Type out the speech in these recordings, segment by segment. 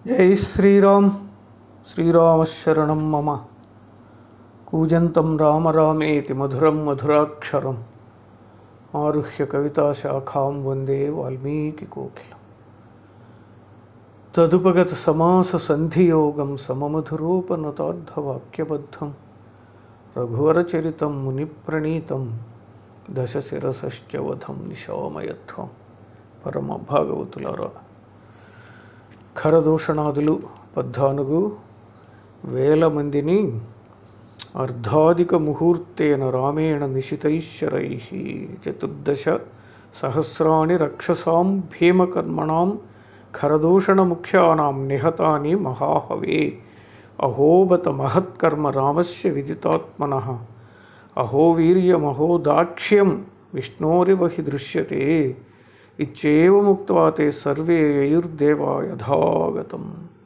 జై శ్రీరామ్ శ్రీరామశరణం మమ కూజంతం రామ రామేతి మధురం మధురాక్షరం ఆరుహ్య కవితాశాఖాం వందే వాల్మీకి కోకిలం తదుపగత సమాస సంధియోగం సమమధురోపనతార్థవాక్యబద్ధం రఘువరచరితం మునిప్రణీతం దశశిరసశ్చ వధం నిశామయత్వం పరమ భాగవతులారా ఖరదూషణాదులు పద్నాలుగు వేల మందిని అర్ధాధిక ముహూర్తేన రామేణ నిశితైశ్వరై చతుర్దశ సహస్రాణి రక్షసాం భీమకర్మణాం ఖరదూషణముఖ్యానాం నిహతాని మహాహవే అహోబత మహత్కర్మ రామస్య విదితాత్మన అహో వీర్యమహో దాక్ష్యం విష్ణోరివ హి దృశ్యతే ఇచ్చేవముక్త్వా తే సర్వే యయుర్దేవా యథాగతం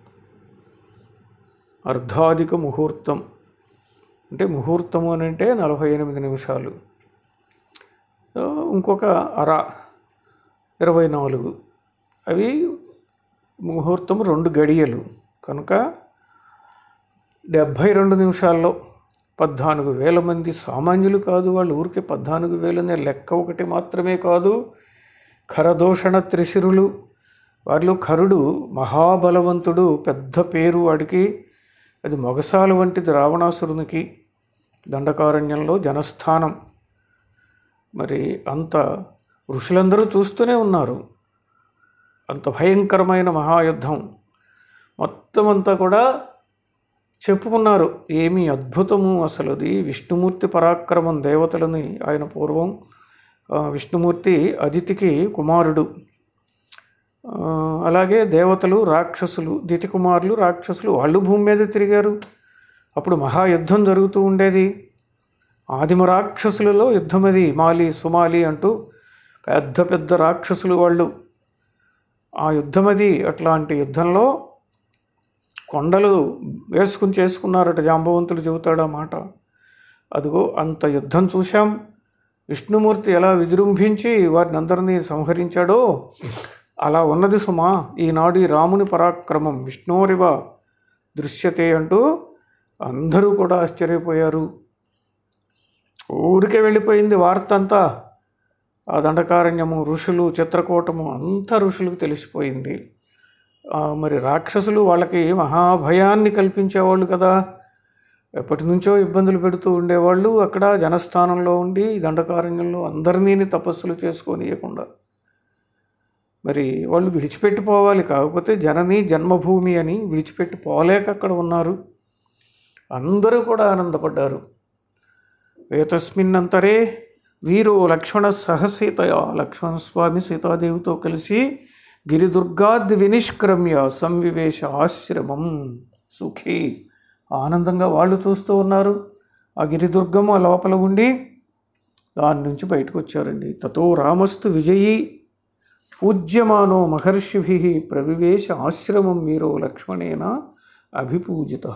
అర్ధాధిక ముహూర్తం అంటే ముహూర్తము అని అంటే నలభై ఎనిమిది నిమిషాలు ఆ, ఇంకొక అర ఇరవై నాలుగు అవి ముహూర్తం రెండు గడియలు కనుక డెబ్భై రెండు నిమిషాల్లో పద్నాలుగు వేల మంది సామాన్యులు కాదు వాళ్ళు ఊరికే పద్నాలుగు వేలనే లెక్క ఒకటి మాత్రమే కాదు ఖరదూషణ త్రిశిరులు వారిలో ఖరుడు మహాబలవంతుడు పెద్ద పేరు వాడికి అది మొగసాల వంటిది రావణాసురునికి దండకారణ్యంలో జనస్థానం మరి అంత ఋషులందరూ చూస్తూనే ఉన్నారు అంత భయంకరమైన మహాయుద్ధం మొత్తం అంతా కూడా చెప్పుకున్నారు ఏమి అద్భుతము అసలు అది విష్ణుమూర్తి పరాక్రమం దేవతలని ఆయన పూర్వం ఆ, విష్ణుమూర్తి అదితికి కుమారుడు ఆ, అలాగే దేవతలు రాక్షసులు దితి కుమారులు రాక్షసులు వాళ్ళు భూమి మీద తిరిగారు అప్పుడు మహాయుద్ధం జరుగుతూ ఉండేది ఆదిమ రాక్షసులలో యుద్ధం అది మాలి సుమాలి అంటూ పెద్ద పెద్ద రాక్షసులు వాళ్ళు ఆ యుద్ధం అది అట్లాంటి యుద్ధంలో కొండలు వేసుకుని చేసుకున్నారట జాంబవంతుడు చెబుతాడు ఆ మాట అదిగో అంత యుద్ధం చూశాం విష్ణుమూర్తి ఎలా విజృంభించి వారిని అందరినీ సంహరించాడో అలా ఉన్నది సుమా ఈనాడు ఈ రాముని పరాక్రమం విష్ణోరివ దృశ్యతే అంటూ అందరూ కూడా ఆశ్చర్యపోయారు ఊరికే వెళ్ళిపోయింది వార్త అంతా ఆ దండకారణ్యము ఋషులు చిత్రకూటము అంతా ఋషులకు తెలిసిపోయింది ఆ, మరి రాక్షసులు వాళ్ళకి మహాభయాన్ని కల్పించేవాళ్ళు కదా ఎప్పటి నుంచో ఇబ్బందులు పెడుతూ ఉండేవాళ్ళు అక్కడ జనస్థానంలో ఉండి దండకారణ్యంలో అందరినీ తపస్సులు చేసుకోనియకుండా మరి వాళ్ళు విడిచిపెట్టిపోవాలి కాకపోతే జనని జన్మభూమి అని విడిచిపెట్టి పోలేక అక్కడ ఉన్నారు అందరూ కూడా ఆనందపడ్డారు ఏతస్మిన్నంతరే వీరు లక్ష్మణ సహసీతయా లక్ష్మణస్వామి సీతాదేవితో కలిసి గిరిదుర్గాద్ వినిష్క్రమ్య సంవివేశ ఆశ్రమం సుఖీ ఆనందంగా వాళ్ళు చూస్తూ ఉన్నారు ఆ గిరిదుర్గము ఆ లోపల ఉండి దాని నుంచి బయటకు వచ్చారండి తతో రామస్తు విజయీ పూజ్యమానో మహర్షిభి ప్రవివేశ ఆశ్రమం వీరో లక్ష్మణేన అభిపూజిత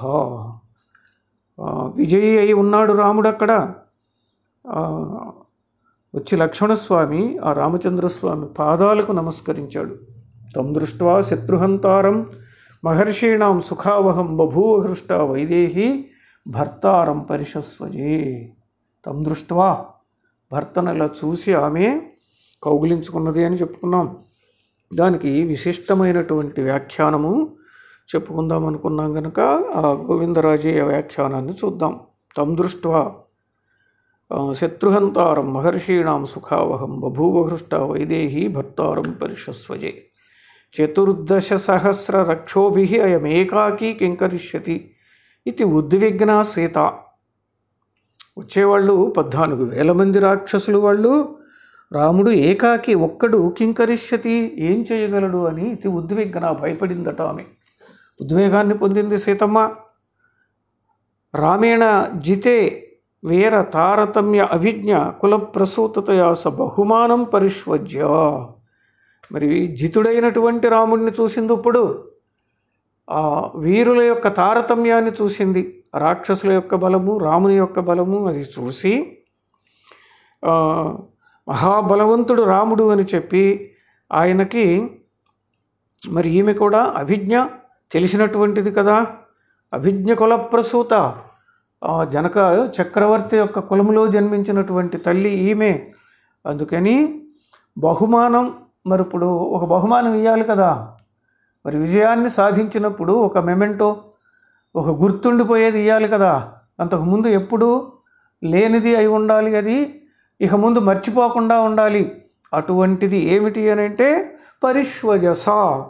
విజయీ అయి ఉన్నాడు రాముడు అక్కడ ఆ, వచ్చి లక్ష్మణస్వామి ఆ రామచంద్రస్వామి పాదాలకు నమస్కరించాడు తం దృష్ట్వా శత్రుహంతారం మహర్షీణాం సుఖావహం బభూవ హృష్ట వైదేహి భర్తారం పరిషస్వజే తం దృష్ట్వా భర్తను ఇలా చూసి ఆమె కౌగిలించుకున్నది అని చెప్పుకున్నాం దానికి విశిష్టమైనటువంటి వ్యాఖ్యానము చెప్పుకుందాం అనుకున్నాం కనుక ఆ గోవిందరాజయ్య వ్యాఖ్యానాన్ని చూద్దాం తం దృష్ట్వా ఆ, శత్రుహంతారం మహర్షీణాం సుఖావహం బభూవహృష్ట వైదేహీ భర్తారం పరిషస్వజే చతుర్దశ సహస్ర రక్షోభి అయమేకాకీ కింకరిష్యతి ఇది ఉద్విగ్నా సీత వచ్చేవాళ్ళు పద్నాలుగు వేల మంది రాక్షసులు వాళ్ళు రాముడు ఏకాకి ఒక్కడు కింకరిష్యతి ఏం చేయగలడు అని ఇది ఉద్విగ్న భయపడిందట ఆమె ఉద్వేగాన్ని పొందింది సీతమ్మ రామేణ జితే వీర తారతమ్య అభిజ్ఞ కుల ప్రసూతతయా స బహుమానం పరిష్వజ్య మరి జితుడైనటువంటి రాముడిని చూసింది ఇప్పుడు ఆ వీరుల యొక్క తారతమ్యాన్ని చూసింది రాక్షసుల యొక్క బలము రాముని యొక్క బలము అది చూసి ఆ, మహాబలవంతుడు రాముడు అని చెప్పి ఆయనకి మరి ఈమె కూడా అభిజ్ఞ తెలిసినటువంటిది కదా అభిజ్ఞ కుల ప్రసూత ఆ జనక చక్రవర్తి యొక్క కులములో జన్మించినటువంటి తల్లి ఈమె అందుకని బహుమానం మరి ఇప్పుడు ఒక బహుమానం ఇవ్వాలి కదా మరి విజయాన్ని సాధించినప్పుడు ఒక మెమెంటో ఒక గుర్తుండిపోయేది ఇవ్వాలి కదా అంతకుముందు ఎప్పుడు లేనిది అయి ఉండాలి అది ఇక ముందు మర్చిపోకుండా ఉండాలి అటువంటిది ఏమిటి అని అంటే పరిశ్వజస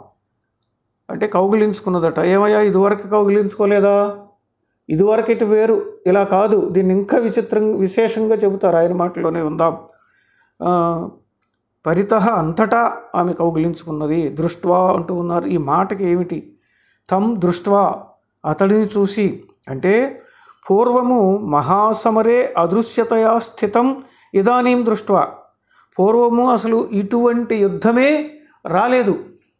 అంటే కౌగిలించుకున్నదట ఏమయ్యా ఇదివరకు కౌగిలించుకోలేదా ఇదివరకు ఇటు వేరు ఇలా కాదు దీన్ని ఇంకా విచిత్రం విశేషంగా చెబుతారు ఆయన మాటలోనే ఉందాం ఆ, పరిత అంతటా ఆమె కౌగిలించుకున్నది దృష్ట్వా అంటూ ఉన్నారు ఈ మాటకి ఏమిటి తం దృష్ట్వా అతడిని చూసి అంటే పూర్వము మహాసమరే అదృశ్యతయా స్థితం ఇదానీం దృష్ట్వా పూర్వము అసలు ఇటువంటి యుద్ధమే రాలేదు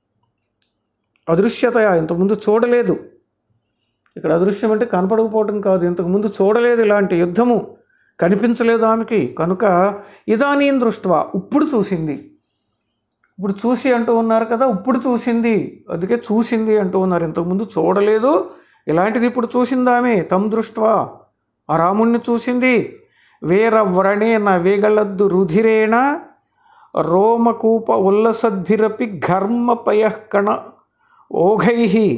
అదృశ్యతయ ఇంతకుముందు చూడలేదు ఇక్కడ అదృశ్యం అంటే కనపడకపోవటం కాదు ఇంతకుముందు చూడలేదు ఇలాంటి యుద్ధము కనిపించలేదు ఆమెకి కనుక ఇదానీం దృష్ట్వా ఇప్పుడు చూసింది ఇప్పుడు చూసి అంటూ ఉన్నారు కదా ఇప్పుడు చూసింది అందుకే చూసింది అంటూ ఉన్నారు ఇంతకుముందు చూడలేదు ఇలాంటిది ఇప్పుడు చూసింది ఆమె తమ్ దృష్ట్వా ఆ రాముణ్ణి చూసింది వీర వ్రణేన వేగళద్దు రుధిరేణ రోమకూప ఉల్లసద్భిరపి ఘర్మపయఃకణ ఓఘై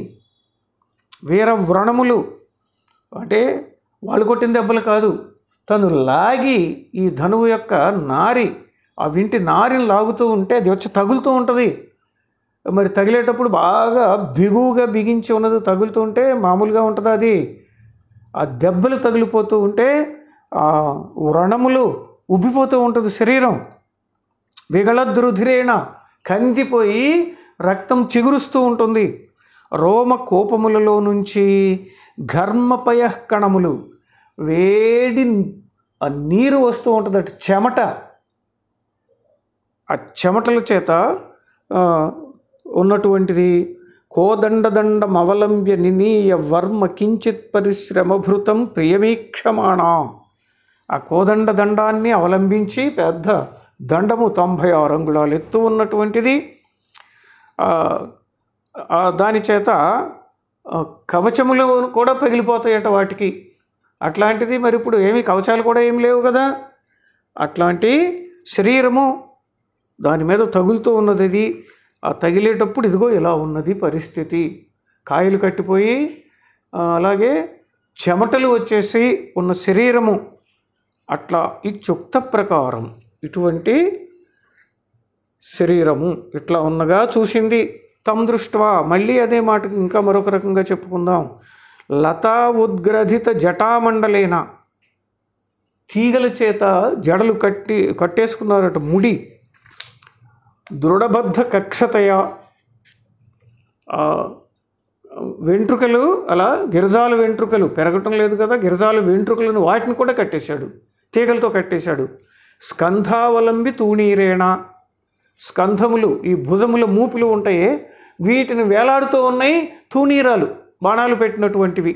వీర వ్రణములు అంటే వాళ్ళు కొట్టిన దెబ్బలు కాదు తను లాగి ఈ ధనువు యొక్క నారి ఆ వింటి నారిని లాగుతూ ఉంటే అది వచ్చి తగులుతూ ఉంటుంది మరి తగిలేటప్పుడు బాగా బిగువుగా బిగించి ఉన్నది తగులుతూ ఉంటే మామూలుగా ఉంటుంది అది ఆ దెబ్బలు తగిలిపోతూ ఉంటే ఆ వ్రణములు ఉబ్బిపోతూ ఉంటుంది శరీరం విగళద్రుధిరేణ కందిపోయి రక్తం చిగురుస్తూ ఉంటుంది రోమ కోపములలో నుంచి ఘర్మపయ కణములు వేడి ఆ నీరు వస్తూ ఉంటుంది అటు చెమట ఆ చెమటల చేత ఆ, ఉన్నటువంటిది కోదండదండం అవలంబ్య నినీయ వర్మ కించిత్ పరిశ్రమభృతం ప్రియమీక్షమాణ ఆ కోదండ దండాన్ని అవలంబించి పెద్ద దండము తొంభై ఆరు అంగుళాలు ఎత్తు ఉన్నటువంటిది ఆ, ఆ దాని చేత ఆ, కవచములు కూడా పగిలిపోతాయట వాటికి అట్లాంటిది మరి ఇప్పుడు ఏమి కవచాలు కూడా ఏమి లేవు కదా అట్లాంటి శరీరము దాని మీద తగులుతూ ఉన్నది ఇది ఆ తగిలేటప్పుడు ఇదిగో ఇలా ఉన్నది పరిస్థితి కాయలు కట్టిపోయి ఆ, అలాగే చెమటలు వచ్చేసి ఉన్న శరీరము అట్లా ఈ చుక్త ప్రకారం ఇటువంటి శరీరము ఇట్లా ఉన్నగా చూసింది తమ్ దృష్ట్వా మళ్ళీ అదే మాటకి ఇంకా మరొక రకంగా చెప్పుకుందాం లతా ఉద్గ్రథిత జటామండలేన తీగల చేత జడలు కట్టి కట్టేసుకున్నారట ముడి దృఢబద్ధ కక్షతయ ఆ, వెంట్రుకలు అలా గిరజాలు వెంట్రుకలు పెరగటం లేదు కదా గిరజాలు వెంట్రుకలను వాటిని కూడా కట్టేశాడు తీగలతో కట్టేశాడు స్కంధావలంబి తూణీరేణ స్కంధములు ఈ భుజముల మూపులు ఉంటాయే వీటిని వేలాడుతూ ఉన్నాయి తూణీరాలు బాణాలు పెట్టినటువంటివి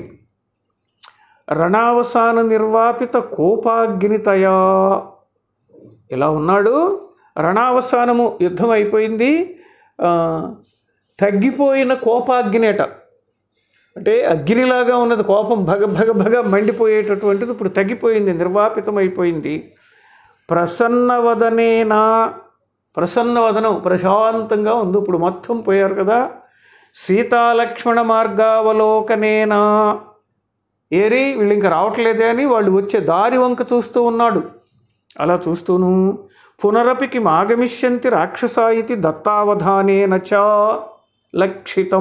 రణావసాన నిర్వాపిత కోపాగ్నితయా ఇలా ఉన్నాడు రణావసానము యుద్ధం అయిపోయింది ఆ, తగ్గిపోయిన కోపాగ్నిట అంటే అగ్నిలాగా ఉన్నది కోపం భగ భగ భగ మండిపోయేటటువంటిది ఇప్పుడు తగ్గిపోయింది నిర్వాపితం అయిపోయింది ప్రసన్నవదనేనా ప్రసన్నవదనం ప్రశాంతంగా ఉంది ఇప్పుడు మొత్తం పోయారు కదా సీతాలక్ష్మణ మార్గావలోకనేనా ఏరి వీళ్ళు ఇంకా రావట్లేదే అని వాళ్ళు వచ్చే దారి వంక చూస్తూ ఉన్నాడు అలా చూస్తూను పునరపికి మాగమిష్యంతి రాక్షసా ఇది దత్తావధానేన చ లక్షితం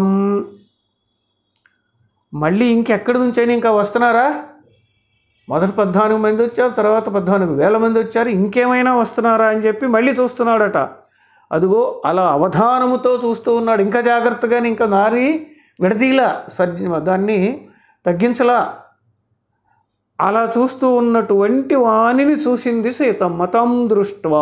మళ్ళీ ఇంకెక్కడి నుంచైనా ఇంకా వస్తున్నారా మొదటి పద్నాలుగు మంది వచ్చారు తర్వాత పద్నాలుగు వేల మంది వచ్చారు ఇంకేమైనా వస్తున్నారా అని చెప్పి మళ్ళీ చూస్తున్నాడట అదిగో అలా అవధానముతో చూస్తూ ఉన్నాడు ఇంకా జాగ్రత్తగానే ఇంకా నారి విడదీలా సర్జ దాన్ని తగ్గించలా అలా చూస్తూ ఉన్నటువంటి వాణిని చూసింది సీతమ్మ తం దృష్ట్వా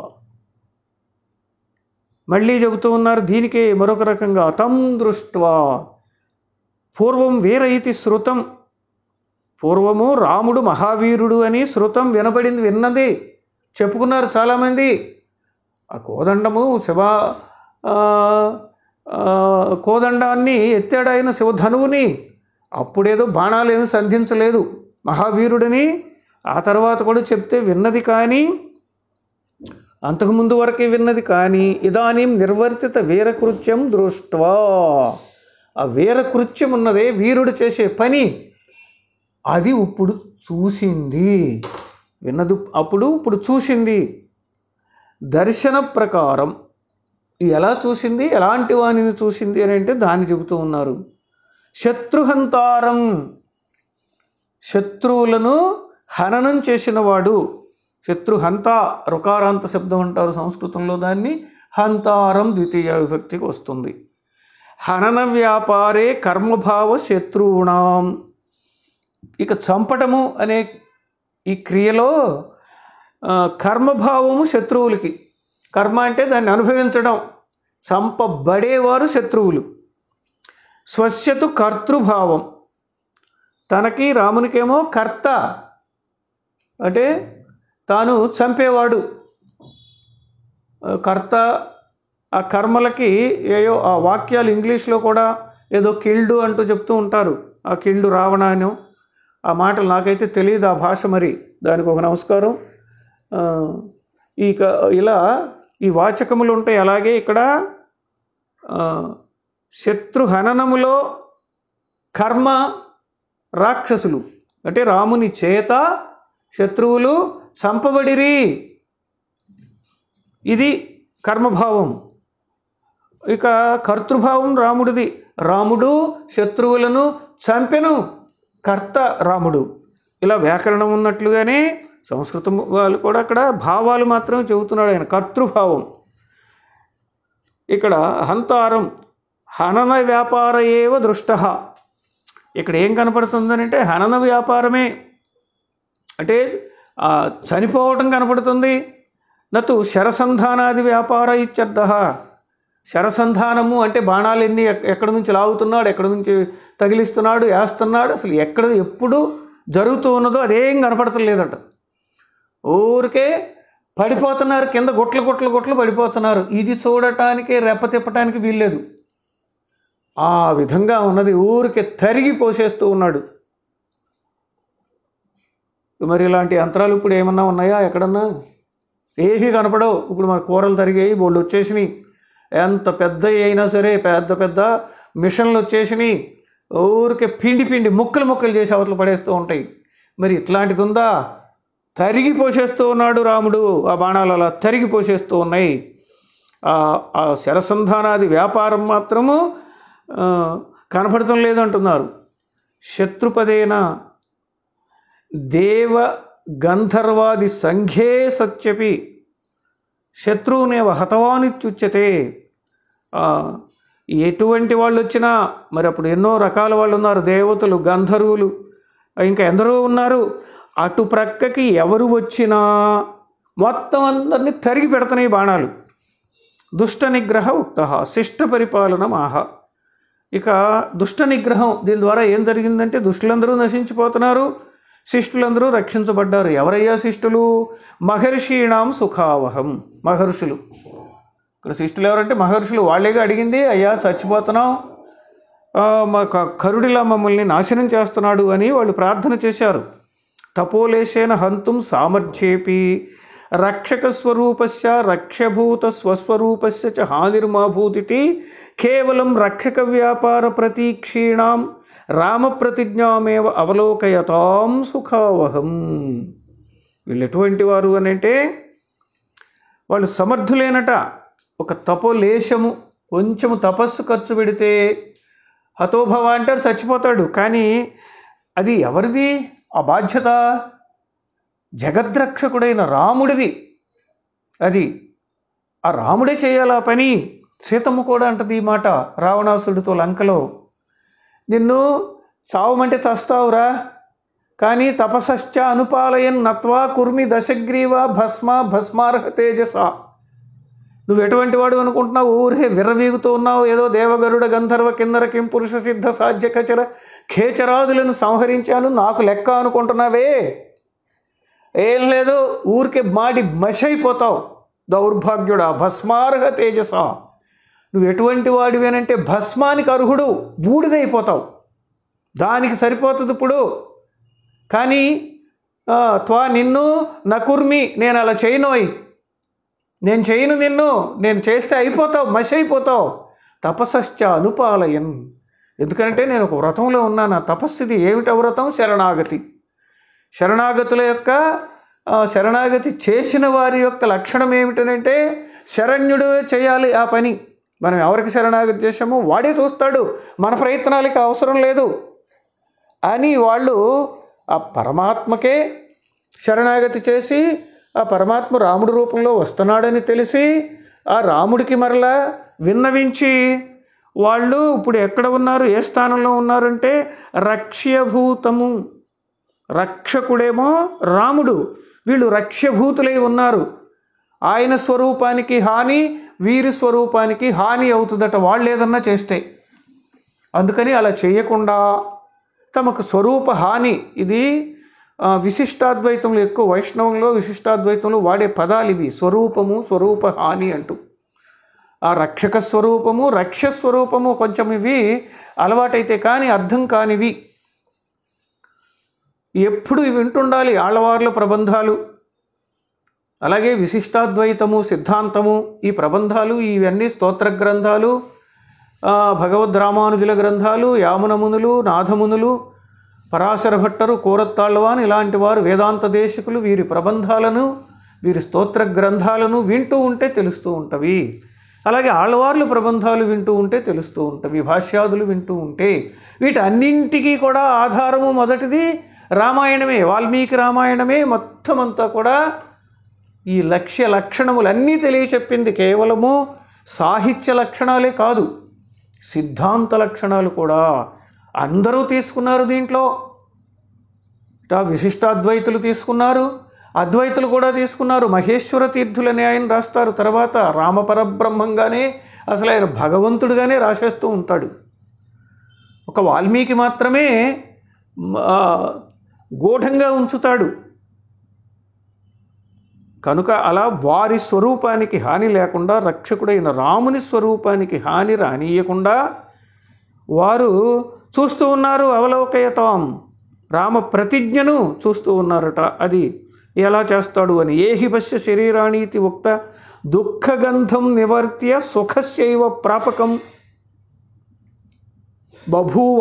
మళ్ళీ చెబుతూ ఉన్నారు దీనికి మరొక రకంగా తం దృష్ట్వా పూర్వం వీర ఇతి శృతం పూర్వము రాముడు మహావీరుడు అని శృతం వినబడింది విన్నది చెప్పుకున్నారు చాలామంది ఆ కోదండము శివ ఆ, ఆ, కోదండాన్ని ఎత్తాడు ఆయన శివధనువుని అప్పుడేదో బాణాలు ఏమి సంధించలేదు మహావీరుడని ఆ తర్వాత కూడా చెప్తే విన్నది కానీ అంతకుముందు వరకే విన్నది కానీ ఇదానీం నిర్వర్తిత వీరకృత్యం దృష్ట్వా ఆ వీరకృత్యం ఉన్నదే వీరుడు చేసే పని అది ఇప్పుడు చూసింది విన్నది అప్పుడు ఇప్పుడు చూసింది దర్శన ప్రకారం ఎలా చూసింది ఎలాంటి వాణిని చూసింది అని అంటే దాన్ని చెబుతూ ఉన్నారు శత్రుహంతారం శత్రువులను హననం చేసినవాడు శత్రుహంత రుకారాంత శబ్దం అంటారు సంస్కృతంలో దాన్ని హంతారం ద్వితీయ విభక్తికి వస్తుంది హనన వ్యాపారే కర్మభావ శత్రువుణాం ఇక చంపటము అనే ఈ క్రియలో ఆ, కర్మభావము శత్రువులకి కర్మ అంటే దాన్ని అనుభవించడం చంపబడేవారు శత్రువులు స్వస్యతు కర్తృభావం తనకి రామునికేమో కర్త అంటే తాను చంపేవాడు ఆ, కర్త ఆ కర్మలకి ఏయో ఆ వాక్యాలు ఇంగ్లీష్లో కూడా ఏదో కిల్డు అంటూ చెప్తూ ఉంటారు ఆ కిల్డు రావణాను ఆ మాటలు నాకైతే తెలియదు ఆ భాష మరి దానికి ఒక నమస్కారం ఆ, ఇక ఇలా ఈ వాచకములు ఉంటాయి అలాగే ఇక్కడ ఆ, శత్రుహననములో కర్మ రాక్షసులు అంటే రాముని చేత శత్రువులు చంపబడిరి ఇది కర్మభావం ఇక కర్తృభావం రాముడిది రాముడు శత్రువులను చంపెను కర్త రాముడు ఇలా వ్యాకరణం ఉన్నట్లుగానే సంస్కృతం వాళ్ళు కూడా అక్కడ భావాలు మాత్రమే చెబుతున్నాడు ఆయన కర్తృభావం ఇక్కడ హంతారం హనన వ్యాపార ఏవ దృష్ట ఇక్కడ ఏం కనపడుతుందని అంటే హనన వ్యాపారమే అంటే ఆ, చనిపోవటం కనపడుతుంది నతు శరసంధానాది వ్యాపార ఇత్యర్థ శరసంధానము అంటే బాణాలు ఎన్ని ఎక్- ఎక్కడి నుంచి లాగుతున్నాడు ఎక్కడి నుంచి తగిలిస్తున్నాడు వేస్తున్నాడు అసలు ఎక్కడ ఎప్పుడు జరుగుతూ ఉన్నదో అదేం కనపడతలేదట ఊరికే పడిపోతున్నారు కింద గుట్లు గుట్లు గుట్లు పడిపోతున్నారు ఇది చూడటానికి రెప్ప తిప్పటానికి వీల్లేదు ఆ విధంగా ఉన్నది ఊరికే తరిగి పోసేస్తూ ఉన్నాడు మరి ఇలాంటి యంత్రాలు ఇప్పుడు ఏమన్నా ఉన్నాయా ఎక్కడన్నా ఏమీ కనపడవు ఇప్పుడు మన కూరలు తరిగాయి బోళ్ళు వచ్చేసినాయి ఎంత పెద్ద అయినా సరే పెద్ద పెద్ద మిషన్లు వచ్చేసినాయి ఊరికే పిండి పిండి ముక్కలు ముక్కలు చేసి అవతల పడేస్తూ ఉంటాయి మరి ఇట్లాంటిది ఉందా తరిగి పోసేస్తూ ఉన్నాడు రాముడు ఆ బాణాలు అలా తరిగి పోసేస్తూ ఉన్నాయి ఆ- ఆ శరసంధానాది వ్యాపారం మాత్రము ఆ, కనపడటం లేదంటున్నారు శత్రుపదేన దేవ గంధర్వాది సంఘే సత్యపి శత్రువునేవ హతవానిత్యుచ్యతే ఆ, ఎటువంటి వాళ్ళు వచ్చినా మరి అప్పుడు ఎన్నో రకాల వాళ్ళు ఉన్నారు దేవతలు గంధర్వులు ఇంకా ఎందరో ఉన్నారు అటు ప్రక్కకి ఎవరు వచ్చినా మొత్తం అందరినీ తరిగి పెడుతున్నాయి బాణాలు దుష్ట నిగ్రహ ఉక్త శిష్ట పరిపాలన మాహ ఇక దుష్ట నిగ్రహం దీని ద్వారా ఏం జరిగిందంటే దుష్టులందరూ నశించిపోతున్నారు శిష్టులందరూ రక్షించబడ్డారు ఎవరయ్యా శిష్టులు మహర్షీణాం సుఖావహం మహర్షులు ఇక్కడ శిష్టులు ఎవరంటే మహర్షులు వాళ్ళేగా అడిగింది అయ్యా చచ్చిపోతున్నాం ఆ, మా క- కరుడిలా మమ్మల్ని నాశనం చేస్తున్నాడు అని వాళ్ళు ప్రార్థన చేశారు తపోలేశేన హంతుం సామర్థ్యేపి రక్షక స్వరూపస్య రక్షభూత స్వస్వరూపస్య చ హానిర్మాభూతిటి కేవలం రక్షక వ్యాపార ప్రతీక్షీణాం రామ ప్రతిజ్ఞామేవ అవలోకయతాం సుఖావహం వీళ్ళు ఎటువంటి వారు అని అంటే వాళ్ళు సమర్థులేనట ఒక తపోలేశము కొంచెము తపస్సు ఖర్చు పెడితే హతోభవ అంటారు చచ్చిపోతాడు కానీ అది ఎవరిది ఆ బాధ్యత జగద్రక్షకుడైన రాముడిది అది ఆ రాముడే చేయాలి ఆ పని సీతమ్మ కూడా అంటది ఈ మాట రావణాసుడితో లంకలో నిన్ను చావమంటే చస్తావురా కానీ తపసశ్చ అనుపాలయన్ నత్వా కుర్మి దశగ్రీవ భస్మ భస్మార్హ తేజస నువ్వు ఎటువంటి వాడు అనుకుంటున్నావు ఊరే విర్రవీగుతూ ఉన్నావు ఏదో దేవగరుడ గంధర్వ కిన్నర కింపురుష సిద్ధ సాధ్య కచర ఖేచరాదులను సంహరించాను నాకు లెక్క అనుకుంటున్నావే ఏం లేదు ఊరికే మాడి మషైపోతావు దౌర్భాగ్యుడా భస్మార్హ తేజస నువ్వు ఎటువంటి వాడివేనంటే భస్మానికి అర్హుడు బూడిదైపోతావు దానికి సరిపోతుంది ఇప్పుడు కానీ ఆ, త్వా నిన్ను నకుర్మి నేను అలా చేయనోయ్ నేను చేయను నిన్ను నేను చేస్తే అయిపోతావు మసి అయిపోతావు తపస్సశ్చ అనుపాలయన్ ఎందుకంటే నేను ఒక వ్రతంలో ఉన్నాను ఆ తపస్సుది ఏమిటి ఆ వ్రతం శరణాగతి శరణాగతుల యొక్క ఆ, శరణాగతి చేసిన వారి యొక్క లక్షణం ఏమిటనంటే శరణ్యుడు చేయాలి ఆ పని మనం ఎవరికి శరణాగతి చేసామో వాడే చూస్తాడు మన ప్రయత్నాలకి అవసరం లేదు అని వాళ్ళు ఆ పరమాత్మకే శరణాగతి చేసి ఆ పరమాత్మ రాముడి రూపంలో వస్తున్నాడని తెలిసి ఆ రాముడికి మరలా విన్నవించి వాళ్ళు ఇప్పుడు ఎక్కడ ఉన్నారు ఏ స్థానంలో ఉన్నారంటే రక్ష్యభూతము రక్షకుడేమో రాముడు వీళ్ళు రక్ష్యభూతులై ఉన్నారు ఆయన స్వరూపానికి హాని వీరి స్వరూపానికి హాని అవుతుందట వాళ్ళు ఏదన్నా చేస్తే అందుకని అలా చేయకుండా తమకు స్వరూప హాని ఇది ఆ, విశిష్టాద్వైతంలో ఎక్కువ వైష్ణవంలో విశిష్టాద్వైతంలో వాడే పదాలు ఇవి స్వరూపము స్వరూప హాని అంటూ ఆ రక్షక స్వరూపము రక్ష స్వరూపము కొంచెం ఇవి అలవాటైతే కానీ అర్థం కానివి ఎప్పుడు ఇవి వింటుండాలి ఆళ్ళవార్ల ప్రబంధాలు అలాగే విశిష్టాద్వైతము సిద్ధాంతము ఈ ప్రబంధాలు ఇవన్నీ స్తోత్ర గ్రంథాలు ఆ, భగవద్ రామానుజుల గ్రంథాలు యామునమునులు నాథమునులు పరాశర భట్టరు కోరత్తాళ్ళవాన్ ఇలాంటి వారు వేదాంత దేశకులు వీరి ప్రబంధాలను వీరి స్తోత్ర గ్రంథాలను వింటూ ఉంటే తెలుస్తూ ఉంటవి అలాగే ఆళ్ళవార్లు ప్రబంధాలు వింటూ ఉంటే తెలుస్తూ ఉంటవి భాష్యాదులు వింటూ ఉంటే వీటన్నింటికీ కూడా ఆధారము మొదటిది రామాయణమే వాల్మీకి రామాయణమే మొత్తం అంతా కూడా ఈ లక్ష్య లక్షణములన్నీ తెలియచెప్పింది కేవలము సాహిత్య లక్షణాలే కాదు సిద్ధాంత లక్షణాలు కూడా అందరూ తీసుకున్నారు దీంట్లో ఇటా విశిష్టాద్వైతులు తీసుకున్నారు అద్వైతులు కూడా తీసుకున్నారు మహేశ్వర తీర్థులని ఆయన రాస్తారు తర్వాత రామపరబ్రహ్మంగానే అసలు ఆయన భగవంతుడుగానే రాసేస్తూ ఉంటాడు ఒక వాల్మీకి మాత్రమే మ, ఆ, గూఢంగా ఉంచుతాడు కనుక అలా వారి స్వరూపానికి హాని లేకుండా రక్షకుడైన రాముని స్వరూపానికి హాని రానియకుండా వారు చూస్తూ ఉన్నారు అవలోకయతాం రామ ప్రతిజ్ఞను చూస్తూ ఉన్నారట అది ఎలా చేస్తాడు అని ఏహి పశ్య శరీరాణీతి ఉక్త దుఃఖగంధం నివర్త్య సుఖస్యైవ ప్రాపకం బభూవ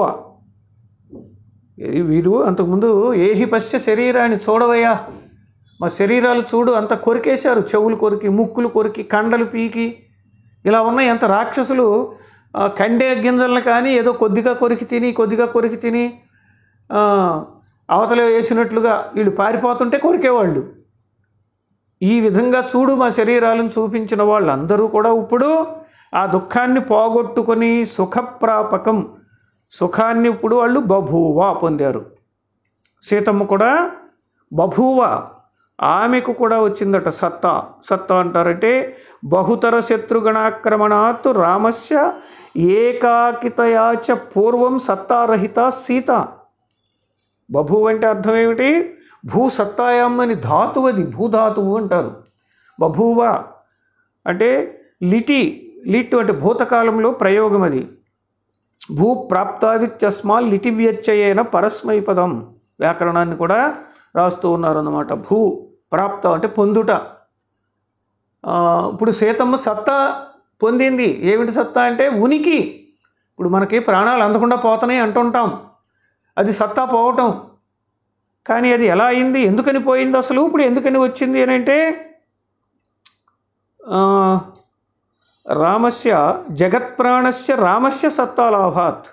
ఈ వీరు అంతకుముందు ఏహి పశ్య శరీరాన్ని చూడవయ్యా మా శరీరాలు చూడు అంత కొరికేశారు చెవులు కొరికి ముక్కులు కొరికి కండలు పీకి ఇలా ఉన్నాయి ఎంత రాక్షసులు ఆ, కండే గింజలను కానీ ఏదో కొద్దిగా కొరికి తిని కొద్దిగా కొరికి తిని ఆ, అవతల వేసినట్లుగా వీళ్ళు పారిపోతుంటే కొరికేవాళ్ళు ఈ విధంగా చూడు మా శరీరాలను చూపించిన వాళ్ళందరూ కూడా ఇప్పుడు ఆ దుఃఖాన్ని పోగొట్టుకొని సుఖప్రాపకం సుఖాన్ని ఇప్పుడు వాళ్ళు బభూవ పొందారు సీతమ్మ కూడా బభూవ ఆమెకు కూడా వచ్చిందట సత్తా సత్తా అంటారంటే బహుతర శత్రుగణాక్రమణాత్ రామస్య ఏకాకితయాచ పూర్వం సత్తారహిత సీత బభూ అంటే అర్థం ఏమిటి భూ సత్తాయాం అని ధాతువు అది భూధాతువు అంటారు బభూవ అంటే లిటి లిట్ అంటే భూతకాలంలో ప్రయోగం అది భూ ప్రాప్తాదిత్యస్మాల్ లిటి వ్యత్యయేన పరస్మై పదం వ్యాకరణాన్ని కూడా రాస్తూ ఉన్నారన్నమాట భూ ప్రాప్త అంటే పొందుట ఆ, ఇప్పుడు సీతమ్మ సత్తా పొందింది ఏమిటి సత్తా అంటే ఉనికి ఇప్పుడు మనకి ప్రాణాలు అందకుండా పోతున్నాయి అంటుంటాం అది సత్తా పోవటం కానీ అది ఎలా అయింది ఎందుకని పోయింది అసలు ఇప్పుడు ఎందుకని వచ్చింది అని అంటే ఆ, రామస్య జగత్ప్రాణస్య రామస్య సత్తాలాభాత్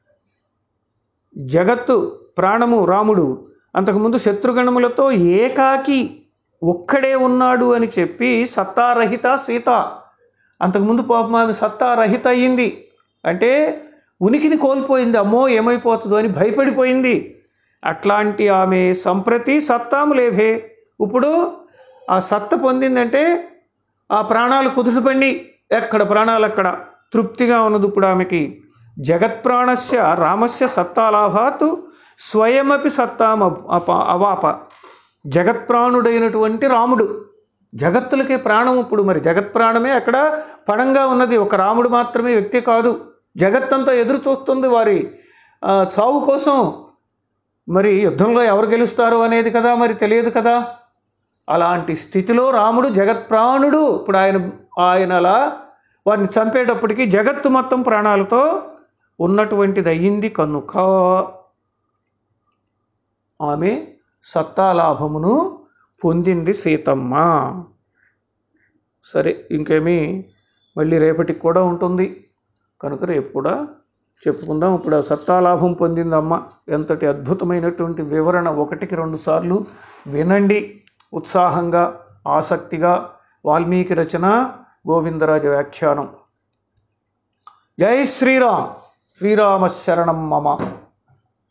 జగత్తు ప్రాణము రాముడు అంతకుముందు శత్రుగణములతో ఏకాకి ఒక్కడే ఉన్నాడు అని చెప్పి సత్తారహిత సీత అంతకుముందు పాపం ఆమె సత్తారహిత అయ్యింది అంటే ఉనికిని కోల్పోయింది అమ్మో ఏమైపోతుందో అని భయపడిపోయింది అట్లాంటి ఆమె సంప్రతి సత్తాము లేవే ఇప్పుడు ఆ సత్త పొందిందంటే ఆ ప్రాణాలు కుదుటపడి ఎక్కడ ప్రాణాలు అక్కడ తృప్తిగా ఉన్నది ఇప్పుడు ఆమెకి జగత్ప్రాణస్య రామస్య సత్తాలాభాత్ స్వయమపి సత్తాం అప అవాప జగత్ప్రాణుడైనటువంటి రాముడు జగత్తులకే ప్రాణం ఇప్పుడు మరి జగత్ ప్రాణమే అక్కడ పణంగా ఉన్నది ఒక రాముడు మాత్రమే వ్యక్తి కాదు జగత్తంతా ఎదురు చూస్తుంది వారి ఆ, చావు కోసం మరి యుద్ధంలో ఎవరు గెలుస్తారు అనేది కదా మరి తెలియదు కదా అలాంటి స్థితిలో రాముడు జగత్ప్రాణుడు ఇప్పుడు ఆయన ఆయన అలా వారిని చంపేటప్పటికి జగత్తు మొత్తం ప్రాణాలతో ఉన్నటువంటిది అయ్యింది కనుక ఆమె సత్తాలాభమును పొందింది సీతమ్మ సరే ఇంకేమీ మళ్ళీ రేపటికి కూడా ఉంటుంది కనుక రేపు కూడా చెప్పుకుందాం ఇప్పుడు ఆ సత్తాలాభం పొందింది అమ్మ ఎంతటి అద్భుతమైనటువంటి వివరణ ఒకటికి రెండు సార్లు వినండి ఉత్సాహంగా ఆసక్తిగా వాల్మీకి రచన గోవిందరాజ వ్యాఖ్యానం జై శ్రీరామ్ శ్రీరామ శరణం మమ